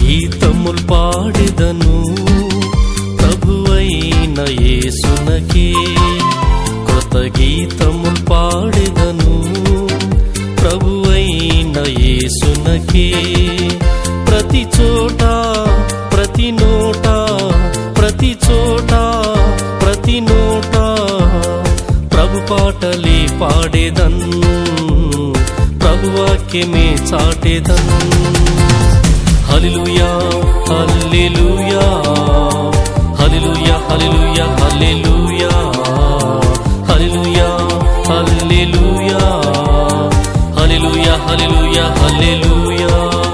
గీతములు పాడెదను ప్రభువైన యేసునకే కొత్త గీతములు పాడెదను ప్రభువైన యేసునకే ప్రతి చోట ప్రతి నోట ప్రతి చోట ప్రతి నోట ప్రభు పాటలే పాడేదన్ ప్రభు వాక్యమే చాటేదన్ హల్లెలూయా హల్లెలూయా హల్లెలూయా హల్లెలూయా హల్లెలూయా హల్లెలూయా హల్లెలూయా హల్లెలూయా హల్లెలూయా హల్లెలూయా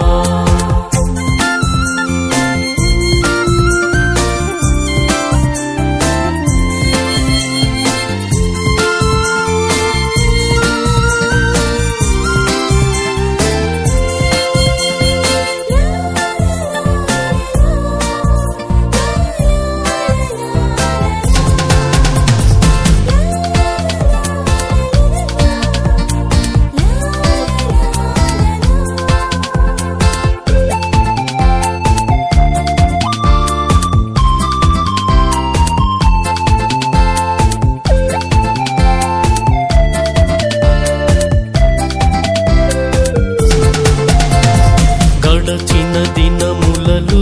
గడచిన దినములలో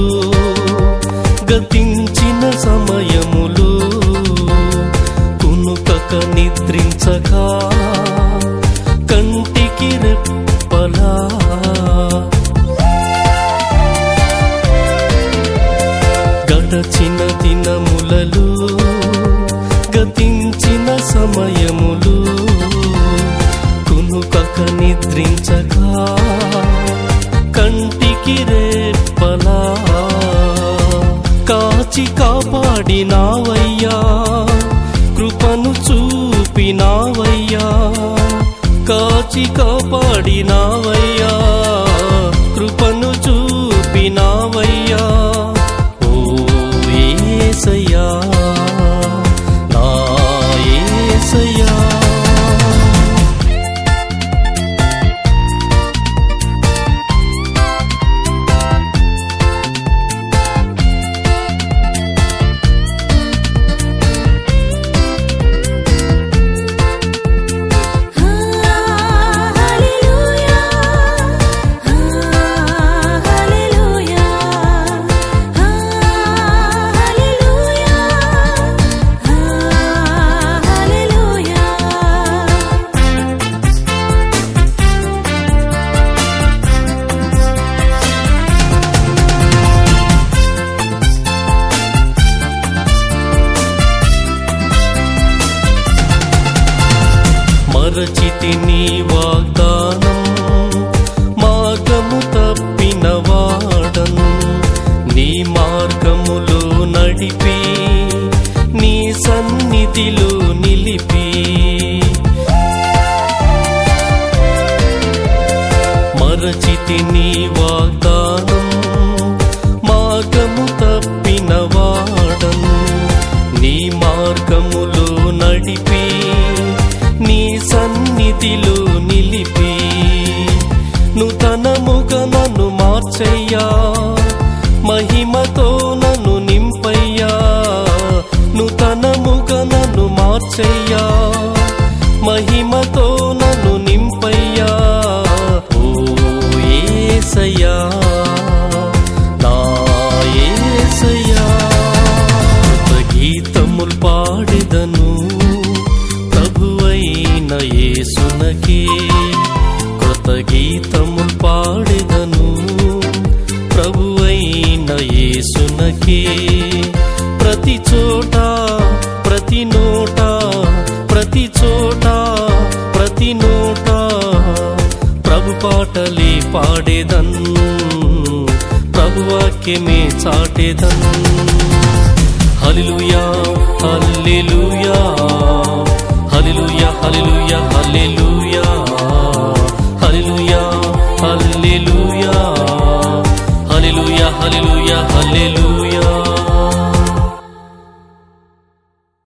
గతించిన సమయములు కునుకక నిద్రించక కంటికి రెప్పలా గడచిన దినములలో గతించిన సమయములు కునుకక నిద్రించక కంటికి రేపలా కాచి కాపాడినావయ్యా కృపను చూపినావయ్యా కాచి కాపాడినావయ్యా కృపను చూపినావయ్యా ఓ ఏసయ్యా నా ఏసయ్యా హల్లెలూయా హల్లెలూయా హల్లెలూయా హల్లెలూయా మరచితి నీ వాగ్దానం మార్గము తప్పిన వాడను నీ మార్గములో నడిపి నీ సన్నిధిలో నిలిపి మరచితి నీ వాగ్దానం మార్గము తప్పిన వాడను నీ మార్గములో నడిపి నీ సన్నిధిలో నిలిపి నూతనముగా నన్ను మార్చయ్యా మహిమతో నన్ను నింపయ్యా నూతనముగా నన్ను మార్చయ్యా మహిమతో నన్ను నింపయ్యా ఓ ఏసయ్యా నా ఏసయ్యా కృత గీతములు పాడెదను ప్రభువైన యేసునకే కృత గీతములు పాడెదను ప్రభువైన యేసునకే ప్రతి చోట ప్రతి నోట ప్రతి చోట ప్రతి నోట ప్రభు పాటలే పాడేదన్ ప్రభు వాక్యమే చాటేదన్ హల్లెలూయా హల్లెలూయా హల్లెలూయా హల్లెలూయా హల్లెలూయా